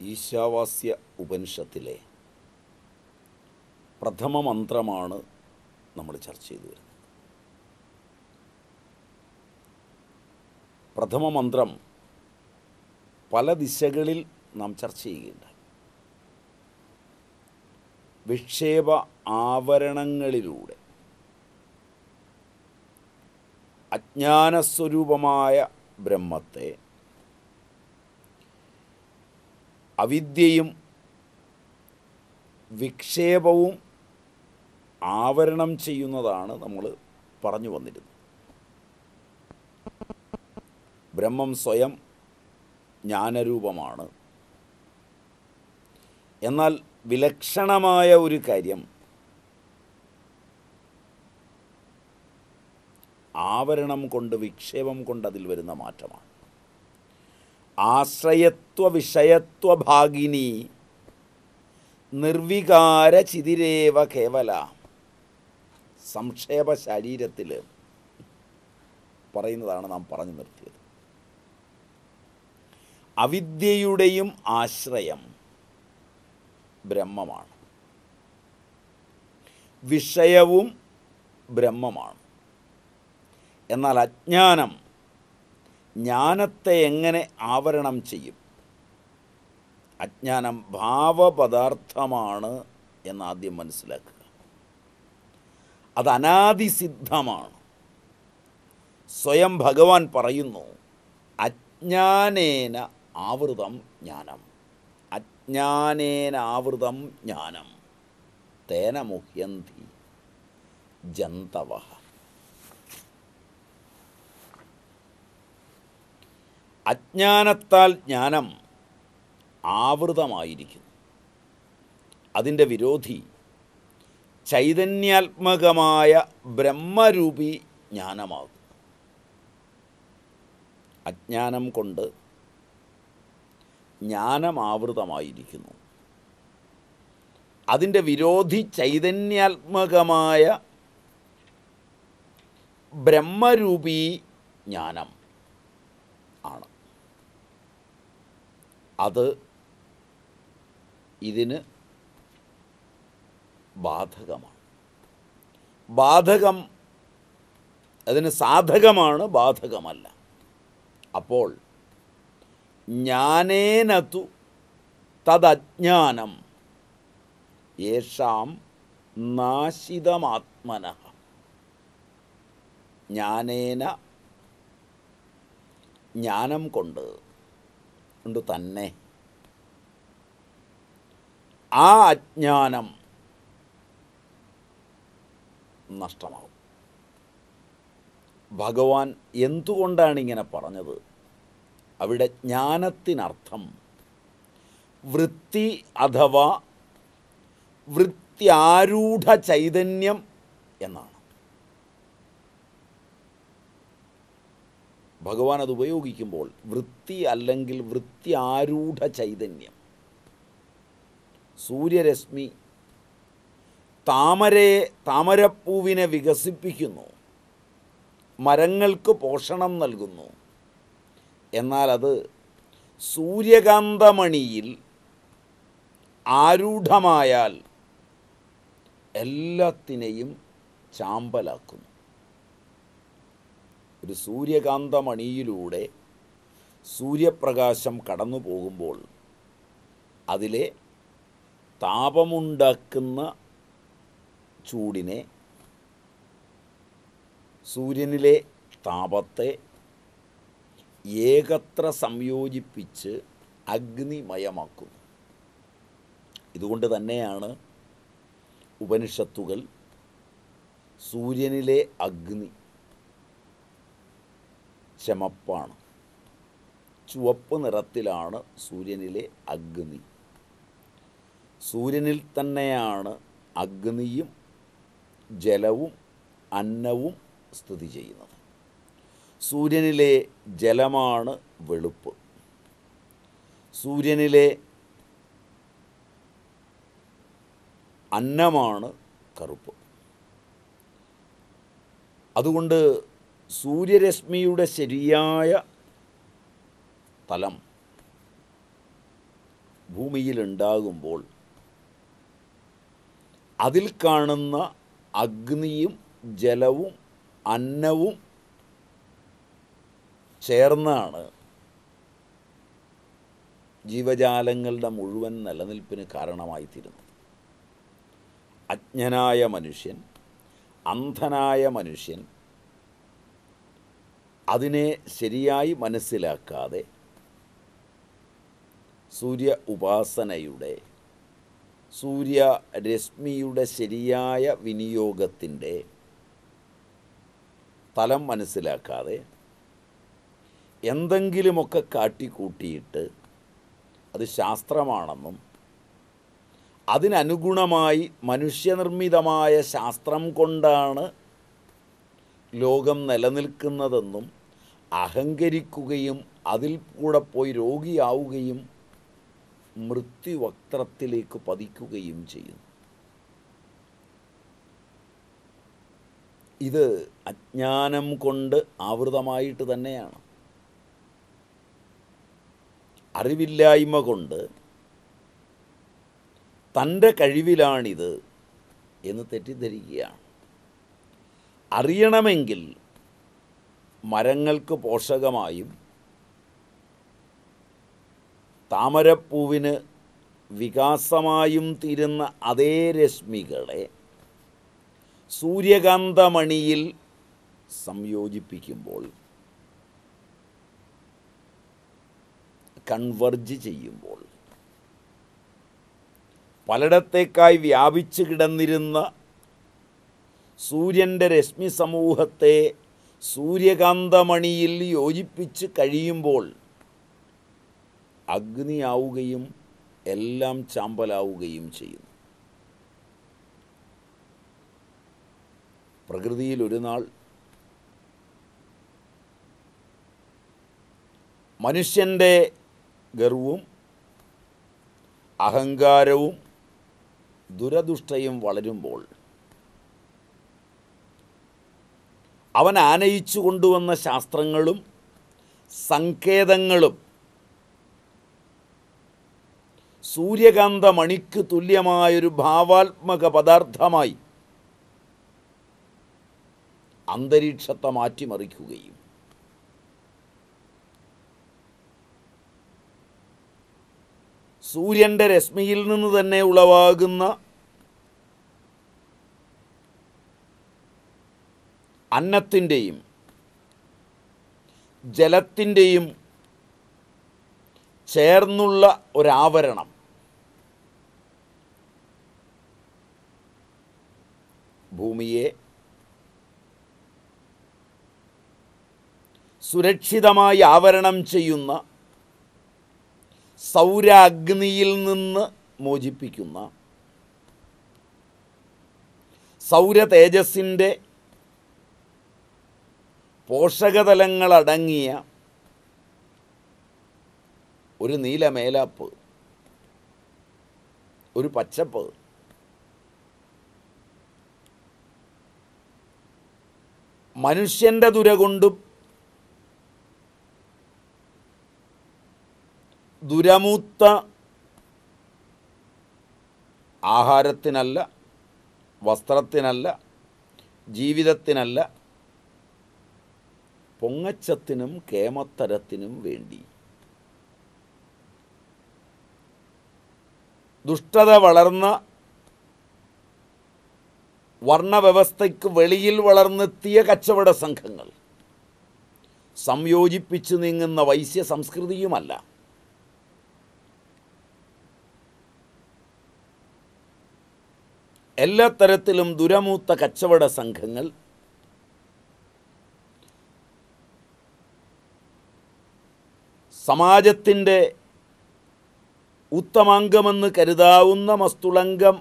ഈശാവാസ്യ ഉപനിഷത്തിലെ പ്രഥമ മന്ത്രമാണ് നമ്മൾ ചർച്ച ചെയ്തു വരുന്നത് പ്രഥമ മന്ത്രം പല ദിശകളിൽ നാം ചർച്ച ചെയ്യുകയുണ്ടായി വിക്ഷേപ ആവരണങ്ങളിലൂടെ അജ്ഞാനസ്വരൂപമായ ബ്രഹ്മത്തെ അവിദ്യയും വിക്ഷേപവും ആവരണം ചെയ്യുന്നതാണ് നമ്മൾ പറഞ്ഞു വന്നിരുന്നത് ബ്രഹ്മം സ്വയം ജ്ഞാനരൂപമാണ് എന്നാൽ വിലക്ഷണമായ ഒരു കാര്യം ആവരണം കൊണ്ട് വിക്ഷേപം കൊണ്ട് അതിൽ വരുന്ന മാറ്റമാണ് ആശ്രയത്വ വിഷയത്വ ഭാഗിനി നിർവികാര ചിതിരേവ കേവല സംക്ഷേപ ശരീരത്തിൽ പറയുന്നതാണ് നാം പറഞ്ഞു നിർത്തിയത് അവിദ്യയുടെയും ആശ്രയം ബ്രഹ്മമാണ് വിഷയവും ബ്രഹ്മമാണ് എന്നാൽ അജ്ഞാനം ജ്ഞാനത്തെ എങ്ങനെ ആവരണം ചെയ്യും അജ്ഞാനം ഭാവപദാർത്ഥമാണ് എന്നാദ്യം മനസ്സിലാക്കുക അത് അനാദിസിദ്ധമാണ് സ്വയം ഭഗവാൻ പറയുന്നു അജ്ഞാനേന ആവൃതം ജ്ഞാനം അജ്ഞാനേന ആവൃതം ജ്ഞാനം തേന മുഹ്യന്തി ജന്തവ അജ്ഞാനത്താൽ ജ്ഞാനം ആവൃതമായിരിക്കുന്നു അതിൻ്റെ വിരോധി ചൈതന്യാത്മകമായ ബ്രഹ്മരൂപി ജ്ഞാനമാകും അജ്ഞാനം കൊണ്ട് ജ്ഞാനമാവൃതമായിരിക്കുന്നു അതിൻ്റെ വിരോധി ചൈതന്യാത്മകമായ ബ്രഹ്മരൂപി ജ്ഞാനം ആണ് അത് ഇതിന് ബാധകമാണ് ബാധകം അതിന് സാധകമാണ് ബാധകമല്ല അപ്പോൾ ജ്ഞാനേനതു തദജ്ഞാനം യേഷാം നാശിതമാത്മന ജ്ഞാനേന ജ്ഞാനം കൊണ്ട് കൊണ്ട് തന്നെ ആ അജ്ഞാനം നഷ്ടമാവും ഭഗവാൻ എന്തുകൊണ്ടാണ് ഇങ്ങനെ പറഞ്ഞത് അവിടെ ജ്ഞാനത്തിനർത്ഥം വൃത്തി അഥവാ വൃത്യാരൂഢ ചൈതന്യം എന്നാണ് ഭഗവാൻ അത് ഉപയോഗിക്കുമ്പോൾ വൃത്തി അല്ലെങ്കിൽ വൃത്യാരൂഢ ചൈതന്യം സൂര്യരശ്മി താമരയെ താമരപ്പൂവിനെ വികസിപ്പിക്കുന്നു മരങ്ങൾക്ക് പോഷണം നൽകുന്നു എന്നാൽ അത് സൂര്യകാന്തമണിയിൽ ആരൂഢമായാൽ എല്ലാത്തിനെയും ചാമ്പലാക്കുന്നു ഒരു സൂര്യകാന്തമണിയിലൂടെ സൂര്യപ്രകാശം കടന്നു പോകുമ്പോൾ അതിലെ താപമുണ്ടാക്കുന്ന ചൂടിനെ സൂര്യനിലെ താപത്തെ ഏകത്ര സംയോജിപ്പിച്ച് അഗ്നിമയമാക്കുന്നു ഇതുകൊണ്ട് തന്നെയാണ് ഉപനിഷത്തുകൾ സൂര്യനിലെ അഗ്നി ചമപ്പാണ് ചുവപ്പ് നിറത്തിലാണ് സൂര്യനിലെ അഗ്നി സൂര്യനിൽ തന്നെയാണ് അഗ്നിയും ജലവും അന്നവും സ്ഥിതി ചെയ്യുന്നത് സൂര്യനിലെ ജലമാണ് വെളുപ്പ് സൂര്യനിലെ അന്നമാണ് കറുപ്പ് അതുകൊണ്ട് സൂര്യരശ്മിയുടെ ശരിയായ തലം ഭൂമിയിലുണ്ടാകുമ്പോൾ അതിൽ കാണുന്ന അഗ്നിയും ജലവും അന്നവും ചേർന്നാണ് ജീവജാലങ്ങളുടെ മുഴുവൻ നിലനിൽപ്പിന് കാരണമായി തീരുന്നത് അജ്ഞനായ മനുഷ്യൻ അന്ധനായ മനുഷ്യൻ അതിനെ ശരിയായി മനസ്സിലാക്കാതെ സൂര്യ ഉപാസനയുടെ സൂര്യരശ്മിയുടെ ശരിയായ വിനിയോഗത്തിൻ്റെ തലം മനസ്സിലാക്കാതെ എന്തെങ്കിലുമൊക്കെ കാട്ടിക്കൂട്ടിയിട്ട് അത് ശാസ്ത്രമാണെന്നും അതിനനുഗുണമായി മനുഷ്യനിർമ്മിതമായ ശാസ്ത്രം കൊണ്ടാണ് ലോകം നിലനിൽക്കുന്നതെന്നും അഹങ്കരിക്കുകയും അതിൽ കൂടെ പോയി രോഗിയാവുകയും മൃത്യുവക്ത്രത്തിലേക്ക് പതിക്കുകയും ചെയ്യുന്നു ഇത് അജ്ഞാനം കൊണ്ട് ആവൃതമായിട്ട് തന്നെയാണ് അറിവില്ലായ്മ കൊണ്ട് തൻ്റെ കഴിവിലാണിത് എന്ന് തെറ്റിദ്ധരിക്കുകയാണ് അറിയണമെങ്കിൽ മരങ്ങൾക്ക് പോഷകമായും താമരപ്പൂവിന് വികാസമായും തീരുന്ന അതേ രശ്മികളെ സൂര്യകാന്തമണിയിൽ സംയോജിപ്പിക്കുമ്പോൾ കൺവർജ് ചെയ്യുമ്പോൾ പലയിടത്തേക്കായി വ്യാപിച്ചു കിടന്നിരുന്ന സൂര്യൻ്റെ രശ്മി സമൂഹത്തെ സൂര്യകാന്തമണിയിൽ യോജിപ്പിച്ച് കഴിയുമ്പോൾ അഗ്നിയാവുകയും എല്ലാം ചാമ്പലാവുകയും ചെയ്യുന്നു പ്രകൃതിയിൽ ഒരു നാൾ മനുഷ്യൻ്റെ ഗർവും അഹങ്കാരവും ദുരദുഷ്ടയും വളരുമ്പോൾ അവൻ ആനയിച്ചു കൊണ്ടുവന്ന ശാസ്ത്രങ്ങളും സങ്കേതങ്ങളും സൂര്യകാന്ത മണിക്ക് തുല്യമായൊരു ഭാവാത്മക പദാർത്ഥമായി അന്തരീക്ഷത്തെ മാറ്റിമറിക്കുകയും സൂര്യൻ്റെ രശ്മിയിൽ നിന്ന് തന്നെ ഉളവാകുന്ന അന്നത്തിൻ്റെയും ജലത്തിൻ്റെയും ചേർന്നുള്ള ഒരാവരണം ഭൂമിയെ സുരക്ഷിതമായി ആവരണം ചെയ്യുന്ന സൗരാഗ്നിയിൽ നിന്ന് മോചിപ്പിക്കുന്ന സൗര തേജസ്സിൻ്റെ പോഷകതലങ്ങളടങ്ങിയ ഒരു നീലമേലാപ്പ് ഒരു പച്ചപ്പ് മനുഷ്യൻ്റെ ദുര കൊണ്ടും ദുരമൂത്ത ആഹാരത്തിനല്ല വസ്ത്രത്തിനല്ല ജീവിതത്തിനല്ല പൊങ്ങച്ചത്തിനും കേമത്തരത്തിനും വേണ്ടി ദുഷ്ടത വളർന്ന വർണ്ണവ്യവസ്ഥയ്ക്ക് വെളിയിൽ വളർന്നെത്തിയ കച്ചവട സംഘങ്ങൾ സംയോജിപ്പിച്ചു നീങ്ങുന്ന വൈശ്യ സംസ്കൃതിയുമല്ല എല്ലാ തരത്തിലും ദുരമൂത്ത കച്ചവട സംഘങ്ങൾ സമാജത്തിൻ്റെ ഉത്തമാംഗമെന്ന് കരുതാവുന്ന മസ്തുളങ്കം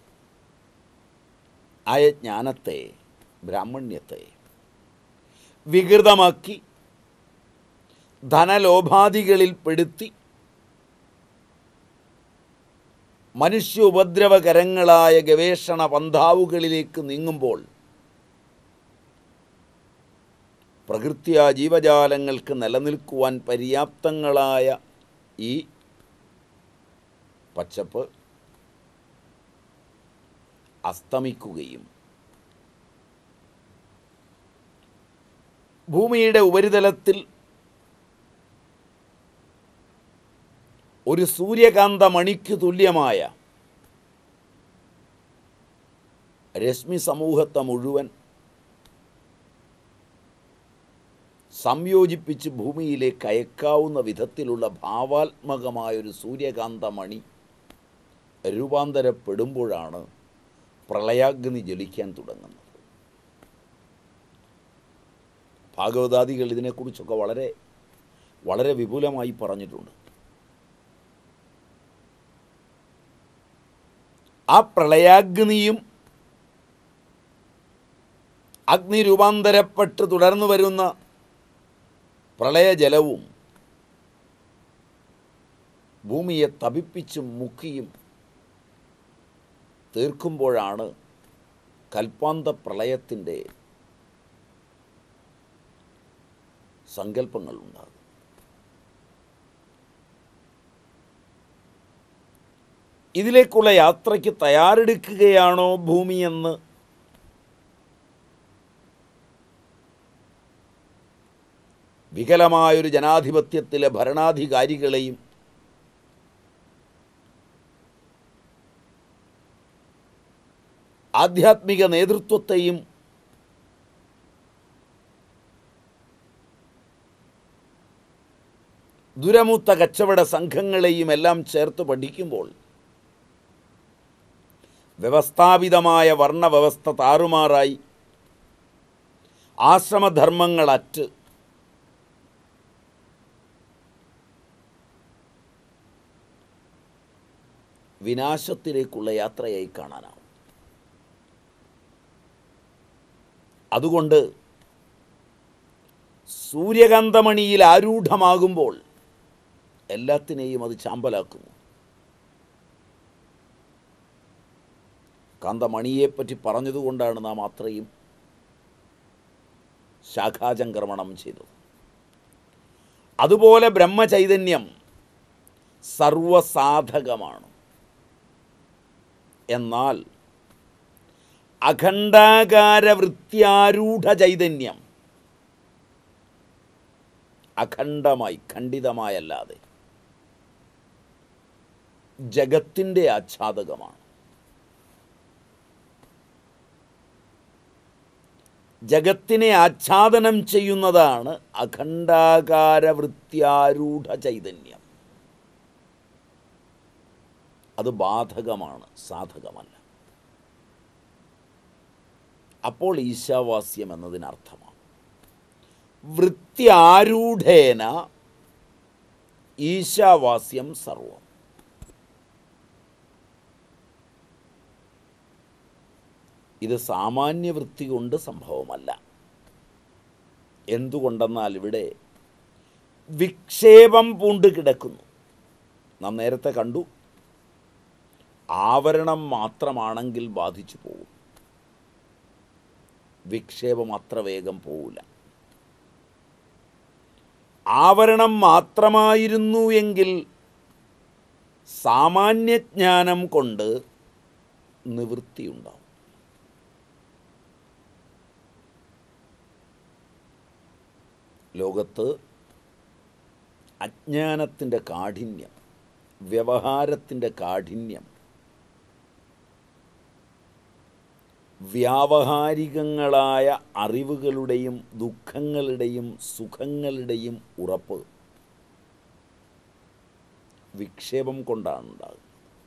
ആയ ജ്ഞാനത്തെ ബ്രാഹ്മണ്യത്തെ വികൃതമാക്കി ധനലോഭാദികളിൽ പെടുത്തി മനുഷ്യ ഉപദ്രവകരങ്ങളായ ഗവേഷണ പന്ഥാവുകളിലേക്ക് നീങ്ങുമ്പോൾ പ്രകൃത്യ ജീവജാലങ്ങൾക്ക് നിലനിൽക്കുവാൻ പര്യാപ്തങ്ങളായ ഈ പച്ചപ്പ് അസ്തമിക്കുകയും ഭൂമിയുടെ ഉപരിതലത്തിൽ ഒരു സൂര്യകാന്ത മണിക്ക് തുല്യമായ രശ്മി സമൂഹത്തെ മുഴുവൻ സംയോജിപ്പിച്ച് ഭൂമിയിലേക്ക് അയക്കാവുന്ന വിധത്തിലുള്ള ഭാവാത്മകമായൊരു സൂര്യകാന്ത മണി രൂപാന്തരപ്പെടുമ്പോഴാണ് പ്രളയാഗ്നി ജ്വലിക്കാൻ തുടങ്ങുന്നത് ഭാഗവതാദികൾ ഇതിനെക്കുറിച്ചൊക്കെ വളരെ വളരെ വിപുലമായി പറഞ്ഞിട്ടുണ്ട് ആ പ്രളയാഗ്നിയും അഗ്നി രൂപാന്തരപ്പെട്ട് തുടർന്നു വരുന്ന പ്രളയജലവും ഭൂമിയെ തപിപ്പിച്ചും മുക്കിയും തീർക്കുമ്പോഴാണ് കൽപ്പാന്ത പ്രളയത്തിൻ്റെ സങ്കല്പങ്ങൾ ഉണ്ടാകും ഇതിലേക്കുള്ള യാത്രയ്ക്ക് തയ്യാറെടുക്കുകയാണോ ഭൂമിയെന്ന് വികലമായൊരു ജനാധിപത്യത്തിലെ ഭരണാധികാരികളെയും ആധ്യാത്മിക നേതൃത്വത്തെയും ദുരമുത്ത കച്ചവട സംഘങ്ങളെയും എല്ലാം ചേർത്ത് പഠിക്കുമ്പോൾ വ്യവസ്ഥാപിതമായ വർണ്ണവ്യവസ്ഥ താറുമാറായി ആശ്രമധർമ്മങ്ങളറ്റ് വിനാശത്തിലേക്കുള്ള യാത്രയായി കാണാനാവും അതുകൊണ്ട് സൂര്യകാന്തമണിയിൽ ആരൂഢമാകുമ്പോൾ എല്ലാത്തിനെയും അത് ചാമ്പലാക്കുന്നു കാന്തമണിയെപ്പറ്റി പറഞ്ഞതുകൊണ്ടാണ് നാം അത്രയും ശാഖാചംക്രമണം ചെയ്തത് അതുപോലെ ബ്രഹ്മചൈതന്യം സർവസാധകമാണ് എന്നാൽ അഖണ്ഡാകാര വൃത്യാരൂഢ ചൈതന്യം അഖണ്ഡമായി ഖണ്ഡിതമായല്ലാതെ ജഗത്തിൻ്റെ ആച്ഛാദകമാണ് ജഗത്തിനെ ആച്ഛാദനം ചെയ്യുന്നതാണ് അഖണ്ഡാകാര വൃത്യാരൂഢ ചൈതന്യം അത് ബാധകമാണ് സാധകമല്ല അപ്പോൾ ഈശാവാസ്യം എന്നതിനർത്ഥമാണ് വൃത്യാരൂഢേന ഈശാവാസ്യം സർവം ഇത് സാമാന്യ വൃത്തി കൊണ്ട് സംഭവമല്ല എന്തുകൊണ്ടെന്നാൽ ഇവിടെ വിക്ഷേപം പൂണ്ട് കിടക്കുന്നു നാം നേരത്തെ കണ്ടു ആവരണം മാത്രമാണെങ്കിൽ ബാധിച്ചു പോകും വിക്ഷേപം അത്ര വേഗം പോവില്ല ആവരണം മാത്രമായിരുന്നു എങ്കിൽ സാമാന്യജ്ഞാനം കൊണ്ട് നിവൃത്തിയുണ്ടാവും ലോകത്ത് അജ്ഞാനത്തിൻ്റെ കാഠിന്യം വ്യവഹാരത്തിൻ്റെ കാഠിന്യം വ്യാവഹാരികങ്ങളായ അറിവുകളുടെയും ദുഃഖങ്ങളുടെയും സുഖങ്ങളുടെയും ഉറപ്പ് വിക്ഷേപം കൊണ്ടാണ് ഉണ്ടാകുന്നത്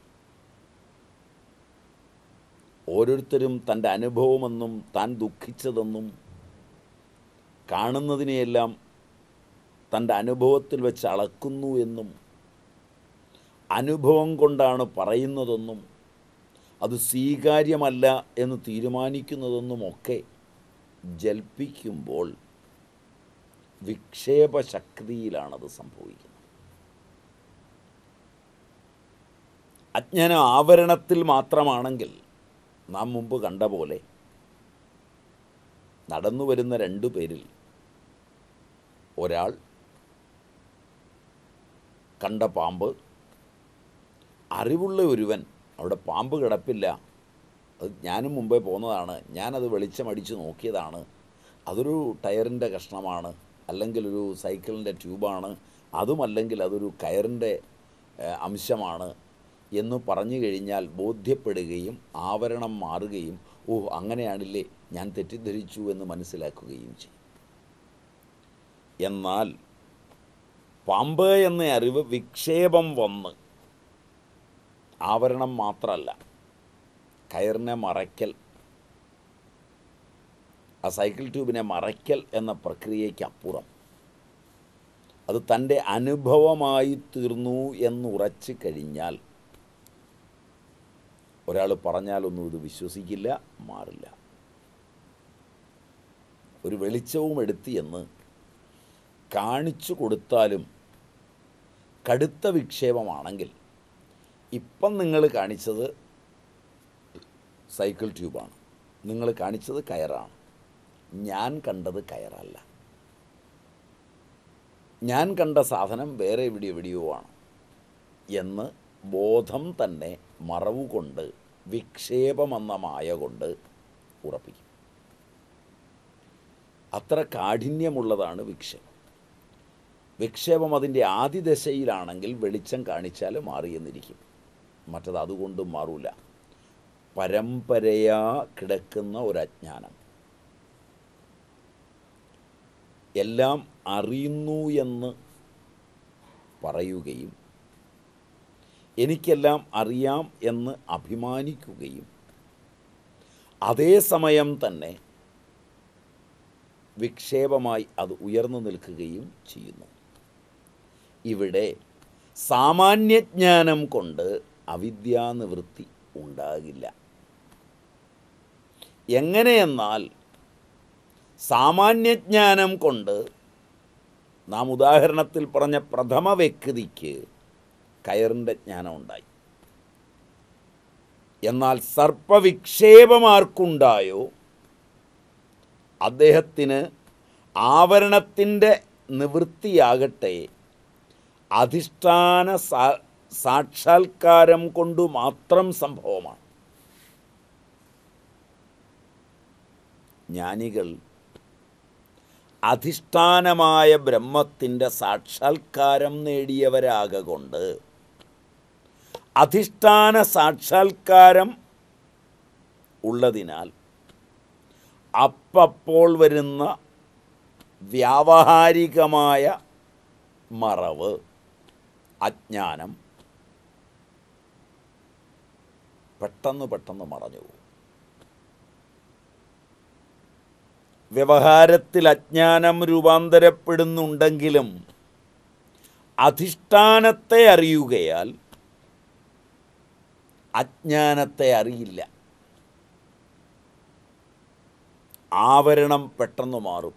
ഓരോരുത്തരും തൻ്റെ അനുഭവമെന്നും താൻ ദുഃഖിച്ചതെന്നും കാണുന്നതിനെയെല്ലാം തൻ്റെ അനുഭവത്തിൽ വെച്ച് അളക്കുന്നു എന്നും അനുഭവം കൊണ്ടാണ് പറയുന്നതെന്നും അത് സ്വീകാര്യമല്ല എന്ന് തീരുമാനിക്കുന്നതെന്നുമൊക്കെ ജൽപ്പിക്കുമ്പോൾ വിക്ഷേപശക്തിയിലാണത് സംഭവിക്കുന്നത് അജ്ഞാന ആവരണത്തിൽ മാത്രമാണെങ്കിൽ നാം മുമ്പ് കണ്ട പോലെ നടന്നു വരുന്ന രണ്ടു പേരിൽ ഒരാൾ കണ്ട പാമ്പ് അറിവുള്ള ഒരുവൻ അവിടെ പാമ്പ് കിടപ്പില്ല അത് ഞാനും മുമ്പേ പോന്നതാണ് ഞാനത് വെളിച്ചമടിച്ച് നോക്കിയതാണ് അതൊരു ടയറിൻ്റെ കഷ്ണമാണ് അല്ലെങ്കിൽ ഒരു സൈക്കിളിൻ്റെ ട്യൂബാണ് അതുമല്ലെങ്കിൽ അതൊരു കയറിൻ്റെ ഏഹ്, അംശമാണ് എന്ന് പറഞ്ഞു കഴിഞ്ഞാൽ ബോധ്യപ്പെടുകയും ആവരണം മാറുകയും ഓ അങ്ങനെയാണില്ലേ ഞാൻ തെറ്റിദ്ധരിച്ചു എന്ന് മനസ്സിലാക്കുകയും ചെയ്യും എന്നാൽ പാമ്പ് എന്ന അറിവ് വിക്ഷേപം വന്ന് ആവരണം മാത്രമല്ല കയറിനെ മറയ്ക്കൽ ആ സൈക്കിൾ ട്യൂബിനെ മറയ്ക്കൽ എന്ന പ്രക്രിയയ്ക്കപ്പുറം അത് തൻ്റെ അനുഭവമായി തീർന്നു എന്നുറച്ചു കഴിഞ്ഞാൽ ഒരാൾ പറഞ്ഞാലൊന്നും ഇത് വിശ്വസിക്കില്ല മാറില്ല ഒരു വെളിച്ചവും എടുത്ത് എന്ന് കാണിച്ചു കൊടുത്താലും കടുത്ത വിക്ഷേപമാണെങ്കിൽ ഇപ്പം നിങ്ങൾ കാണിച്ചത് സൈക്കിൾ ട്യൂബാണ് നിങ്ങൾ കാണിച്ചത് കയറാണ് ഞാൻ കണ്ടത് കയറല്ല ഞാൻ കണ്ട സാധനം വേറെ എവിടെ എവിടെയോ ആണ് എന്ന് ബോധം തന്നെ മറവ് കൊണ്ട് വിക്ഷേപമെന്ന മായ കൊണ്ട് ഉറപ്പിക്കും അത്ര കാഠിന്യമുള്ളതാണ് വിക്ഷേപം വിക്ഷേപം അതിൻ്റെ ആദ്യ ദശയിലാണെങ്കിൽ വെളിച്ചം കാണിച്ചാൽ മാറിയെന്നിരിക്കും മറ്റത് അതുകൊണ്ടും മാറൂല പരമ്പരയാ കിടക്കുന്ന ഒരജ്ഞാനം എല്ലാം അറിയുന്നു എന്ന് പറയുകയും എനിക്കെല്ലാം അറിയാം എന്ന് അഭിമാനിക്കുകയും അതേസമയം തന്നെ വിക്ഷേപമായി അത് ഉയർന്നു നിൽക്കുകയും ചെയ്യുന്നു ഇവിടെ സാമാന്യജ്ഞാനം കൊണ്ട് അവിദ്യാനിവൃത്തി ഉണ്ടാകില്ല എങ്ങനെയെന്നാൽ സാമാന്യജ്ഞാനം കൊണ്ട് നാം ഉദാഹരണത്തിൽ പറഞ്ഞ പ്രഥമ വ്യക്തിക്ക് കയറിൻ്റെ ജ്ഞാനം ഉണ്ടായി എന്നാൽ സർപ്പവിക്ഷേപമാർക്കുണ്ടായോ അദ്ദേഹത്തിന് ആവരണത്തിൻ്റെ നിവൃത്തിയാകട്ടെ അധിഷ്ഠാന സാ- സാക്ഷാത്കാരം കൊണ്ടു മാത്രം സംഭവമാണ് ജ്ഞാനികൾ അധിഷ്ഠാനമായ ബ്രഹ്മത്തിൻ്റെ സാക്ഷാത്കാരം നേടിയവരാകൊണ്ട് അധിഷ്ഠാന സാക്ഷാത്കാരം ഉള്ളതിനാൽ അപ്പപ്പോൾ വരുന്ന വ്യാവഹാരികമായ മറവ് അജ്ഞാനം പെട്ടെന്ന് പെട്ടെന്ന് മറഞ്ഞു പോകും വ്യവഹാരത്തിൽ അജ്ഞാനം രൂപാന്തരപ്പെടുന്നുണ്ടെങ്കിലും അധിഷ്ഠാനത്തെ അറിയുകയാൽ അജ്ഞാനത്തെ അറിയില്ല ആവരണം പെട്ടെന്ന് മാറും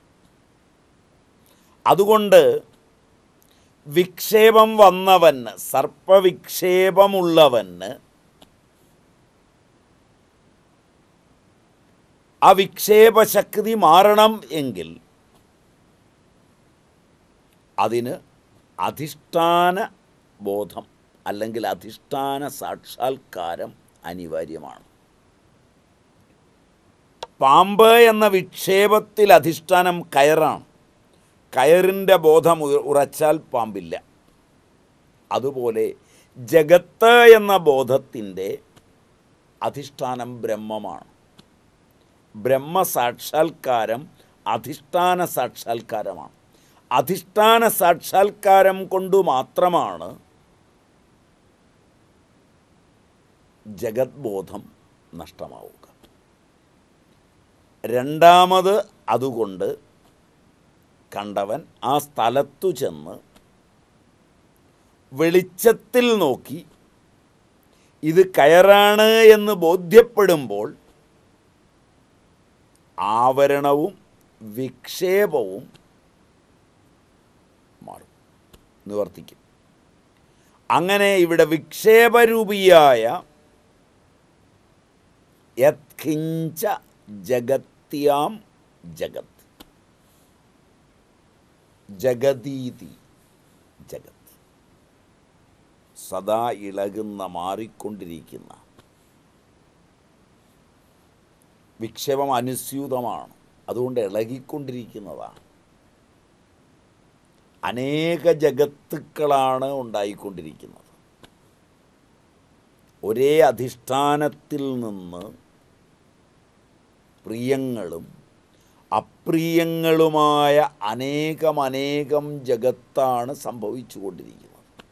അതുകൊണ്ട് വിക്ഷേപം വന്നവന് സർപ്പവിക്ഷേപമുള്ളവന് ആ വിക്ഷേപശക്തി മാറണം എങ്കിൽ അതിന് അധിഷ്ഠാന ബോധം അല്ലെങ്കിൽ അധിഷ്ഠാന സാക്ഷാത്കാരം അനിവാര്യമാണ് പാമ്പ് എന്ന വിക്ഷേപത്തിൽ അധിഷ്ഠാനം കയറാണ് കയറിൻ്റെ ബോധം ഉ- ഉറച്ചാൽ പാമ്പില്ല അതുപോലെ ജഗത്ത് എന്ന ബോധത്തിൻ്റെ അധിഷ്ഠാനം ബ്രഹ്മമാണ് ബ്രഹ്മസാക്ഷാത്കാരം അധിഷ്ഠാന സാക്ഷാത്കാരമാണ് അധിഷ്ഠാന സാക്ഷാത്കാരം കൊണ്ടു മാത്രമാണ് ജഗത്ബോധം നഷ്ടമാവുക രണ്ടാമത് അതുകൊണ്ട് കണ്ടവൻ ആ സ്ഥലത്തു ചെന്ന് വെളിച്ചത്തിൽ നോക്കി ഇത് കയറാണ് എന്ന് ബോധ്യപ്പെടുമ്പോൾ ആവരണവും വിക്ഷേപവും മാറും നിവർത്തിക്കും അങ്ങനെ ഇവിടെ വിക്ഷേപരൂപിയായ യത്കിഞ്ച ജഗത്യാം ജഗത് ജഗതീതി ജഗത് സദാ ഇളകുന്ന മാറിക്കൊണ്ടിരിക്കുന്ന വിക്ഷേപം അനുസ്യൂതമാണ് അതുകൊണ്ട് ഇളകിക്കൊണ്ടിരിക്കുന്നതാണ് അനേക ജഗത്തുക്കളാണ് ഉണ്ടായിക്കൊണ്ടിരിക്കുന്നത് ഒരേ അധിഷ്ഠാനത്തിൽ നിന്ന് പ്രിയങ്ങളും അപ്രിയങ്ങളുമായ അനേകമനേകം ജഗത്താണ് സംഭവിച്ചു കൊണ്ടിരിക്കുന്നത്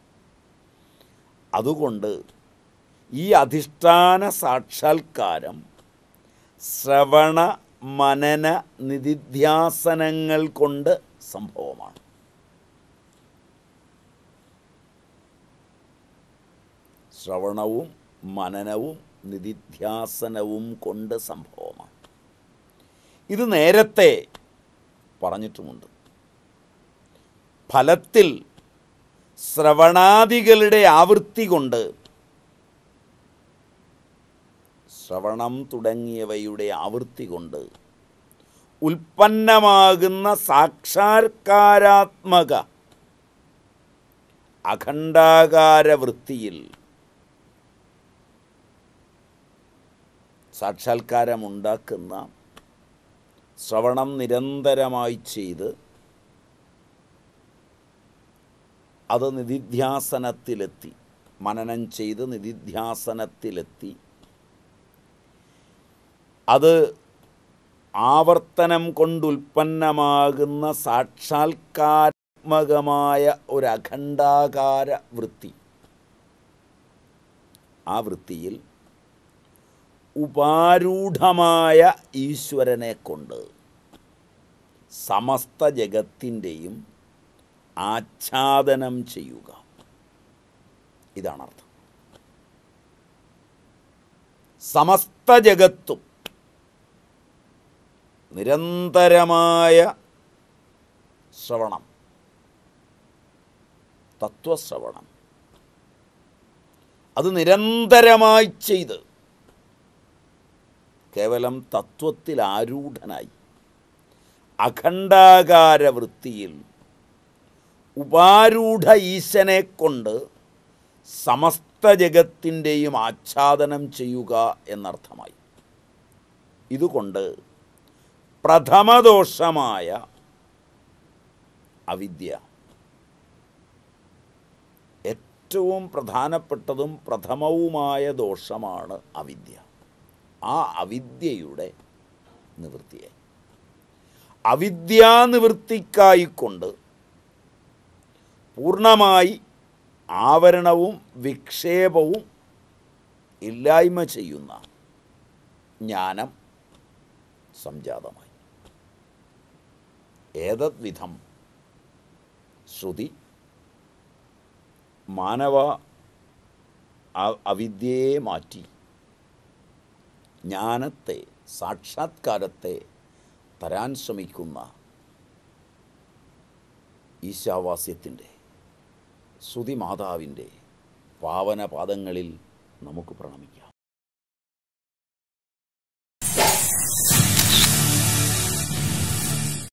അതുകൊണ്ട് ഈ അധിഷ്ഠാന സാക്ഷാത്കാരം ശ്രവണ മനന നിധിധ്യാസനങ്ങൾ കൊണ്ട് സംഭവമാണ് ശ്രവണവും മനനവും നിധിധ്യാസനവും കൊണ്ട് സംഭവമാണ് ഇത് നേരത്തെ പറഞ്ഞിട്ടുമുണ്ട് ഫലത്തിൽ ശ്രവണാദികളുടെ ആവൃത്തി കൊണ്ട് ശ്രവണം തുടങ്ങിയവയുടെ ആവൃത്തി കൊണ്ട് ഉൽപ്പന്നമാകുന്ന സാക്ഷാത്കാരാത്മക അഖണ്ഡാകാര വൃത്തിയിൽ സാക്ഷാത്കാരമുണ്ടാക്കുന്ന ശ്രവണം നിരന്തരമായി ചെയ്ത് അത് നിധിധ്യാസനത്തിലെത്തി മനനം ചെയ്ത് നിധിധ്യാസനത്തിലെത്തി അത് ആവർത്തനം കൊണ്ടുൽപ്പന്നമാകുന്ന സാക്ഷാത്കാരാത്മകമായ ഒരു അഖണ്ഡാകാര വൃത്തി ആ വൃത്തിയിൽ ഉപാരൂഢമായ ഈശ്വരനെ കൊണ്ട് സമസ്ത ജഗത്തിൻ്റെയും ആച്ഛാദനം ചെയ്യുക ഇതാണ് അർത്ഥം സമസ്ത ജഗത്തും നിരന്തരമായ ശ്രവണം തത്വശ്രവണം അത് നിരന്തരമായി ചെയ്ത് കേവലം തത്വത്തിൽ ആരൂഢനായി അഖണ്ഡാകാര വൃത്തിയിൽ ഉപാരൂഢ ഈശനെ കൊണ്ട് സമസ്ത ജഗത്തിൻ്റെയും ആച്ഛാദനം ചെയ്യുക എന്നർത്ഥമായി ഇതുകൊണ്ട് പ്രഥമദോഷമായ അവിദ്യ ഏറ്റവും പ്രധാനപ്പെട്ടതും പ്രഥമവുമായ ദോഷമാണ് അവിദ്യ ആ അവിദ്യയുടെ നിവൃത്തിയെ അവിദ്യാനിവൃത്തിക്കായിക്കൊണ്ട് പൂർണ്ണമായി ആവരണവും വിക്ഷേപവും ഇല്ലായ്മ ചെയ്യുന്ന ജ്ഞാനം സംജാതമായി ഏതദ്വിധം ശ്രുതി മാനവ അ- അവിദ്യയെ മാറ്റി ജ്ഞാനത്തെ സാക്ഷാത്കാരത്തെ തരാൻ ശ്രമിക്കുന്ന ഈശാവാസ്യത്തിൻ്റെ ശ്രുതി മാതാവിൻ്റെ പാവന പാദങ്ങളിൽ നമുക്ക് പ്രണമിക്കാം